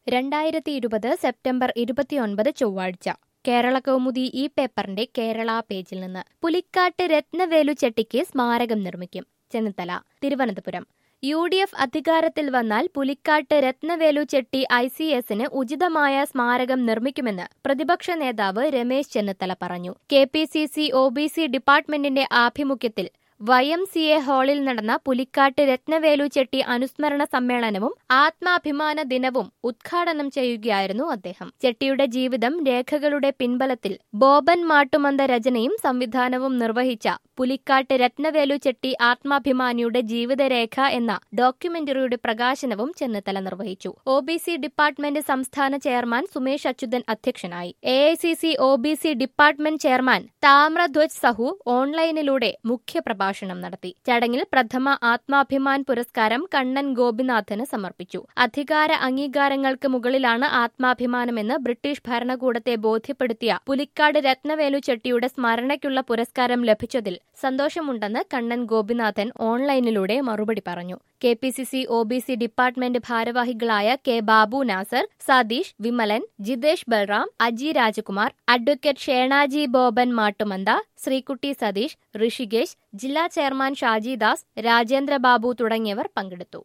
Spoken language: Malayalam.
രണ്ടായിരത്തി ഇരുപത് സെപ്റ്റംബർ ഇരുപത്തിയൊൻപത് ചൊവ്വാഴ്ച കേരള കൗമുദി ഈ പേപ്പറിന്റെ കേരള പേജിൽ നിന്ന് പുലിക്കാട്ട് രത്നവേലു ചെട്ടിക്ക് സ്മാരകം നിർമ്മിക്കും Chennithala Thiruvananthapuram U D F അധികാരത്തിൽ വന്നാൽ പുലിക്കാട്ട് രത്നവേലു ചെട്ടി ഐ സി എസിന് ഉചിതമായ സ്മാരകം നിർമ്മിക്കുമെന്ന് പ്രതിപക്ഷ നേതാവ് രമേശ് ചെന്നിത്തല പറഞ്ഞു K P C C O B C ഡിപ്പാർട്ട്മെന്റിന്റെ ആഭിമുഖ്യത്തിൽ വൈ എം സി എ ഹാളിൽ നടന്ന പുലിക്കാട്ട് രത്നവേലു ചെട്ടി അനുസ്മരണ സമ്മേളനവും ആത്മാഭിമാന ദിനവും ഉദ്ഘാടനം ചെയ്യുകയായിരുന്നു അദ്ദേഹം ചെട്ടിയുടെ ജീവിതം രേഖകളുടെ പിൻബലത്തിൽ ബോബൻ മാട്ടുമന്ത രചനയും സംവിധാനവും നിർവഹിച്ച പുലിക്കാട്ട് രത്നവേലു ചെട്ടി ആത്മാഭിമാനിയുടെ ജീവിതരേഖ എന്ന ഡോക്യുമെന്ററിയുടെ പ്രകാശനവും ചെന്നിത്തല നിർവഹിച്ചു ഒ ബി സി ഡിപ്പാർട്ട്മെന്റ് സംസ്ഥാന ചെയർമാൻ സുമേഷ് അച്യുതൻ അധ്യക്ഷനായി A I C C O B C department chairman Tamradhwaj Sahu ഓൺലൈനിലൂടെ മുഖ്യപ്രഭാഷണം നടത്തി ചടങ്ങിൽ പ്രഥമ ആത്മാഭിമാൻ പുരസ്കാരം കണ്ണൻ ഗോപിനാഥന് സമർപ്പിച്ചു അധികാര അംഗീകാരങ്ങൾക്ക് മുകളിലാണ് ആത്മാഭിമാനമെന്ന് ബ്രിട്ടീഷ് ഭരണകൂടത്തെ ബോധ്യപ്പെടുത്തിയ പുലിക്കാട് രത്നവേലു ചെട്ടിയുടെ സ്മരണയ്ക്കുള്ള പുരസ്കാരം ലഭിച്ചതിൽ സന്തോഷമുണ്ടെന്ന് കണ്ണൻ ഗോപിനാഥൻ ഓൺലൈനിലൂടെ മറുപടി പറഞ്ഞു K P C C O B C department ഭാരവാഹികളായ കെ ബാബു നാസർ സതീഷ് വിമലൻ ജിതേഷ് ബൽറാം അജി രാജകുമാർ അഡ്വക്കേറ്റ് ഷേണാജി ബോബൻ മാട്ടുമന്ത ശ്രീകുട്ടി സതീഷ് ഋഷികേശ് ജില്ലാ ചെയർമാൻ ഷാജി ദാസ് രാജേന്ദ്ര ബാബു തുടങ്ങിയവർ പങ്കെടുത്തു